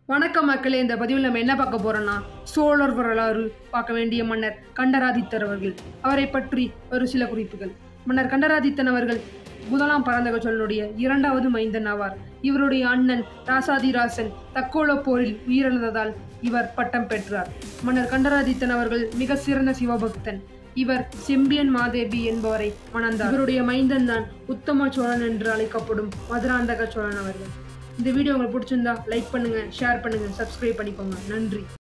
வணக்கம் மக்களே இந்த பதிவில் நம்ம என்ன பார்க்க போறோம்னா சோழர் வரலாறு பார்க்க வேண்டிய மன்னர் கண்டராதித்தர் அவர்கள் அவரை பற்றி ஒரு சில குறிப்புகள் மன்னர் கண்டராதித்தன் அவர்கள் முதலாம் பரந்தக சோழனுடைய இரண்டாவது மைந்தன் ஆவார் இவருடைய அண்ணன் ராசாதிராசன் தக்கோல போரில் உயிரிழந்ததால் இவர் பட்டம் பெற்றார் மன்னர் கண்டராதித்தன் அவர்கள் மிக சிறந்த சிவபக்தன் இவர் செம்பியன் மாதேவி என்பவரை மணந்தார் இவருடைய மைந்தன் தான் உத்தம சோழன் என்று அழைக்கப்படும் மதுராந்தக சோழன் அவர்கள் இந்த வீடியோ உங்களுக்கு பிடிச்சிருந்தா லைக் பண்ணுங்க ஷேர் பண்ணுங்க சப்ஸ்கிரைப் பண்ணிக்கோங்க நன்றி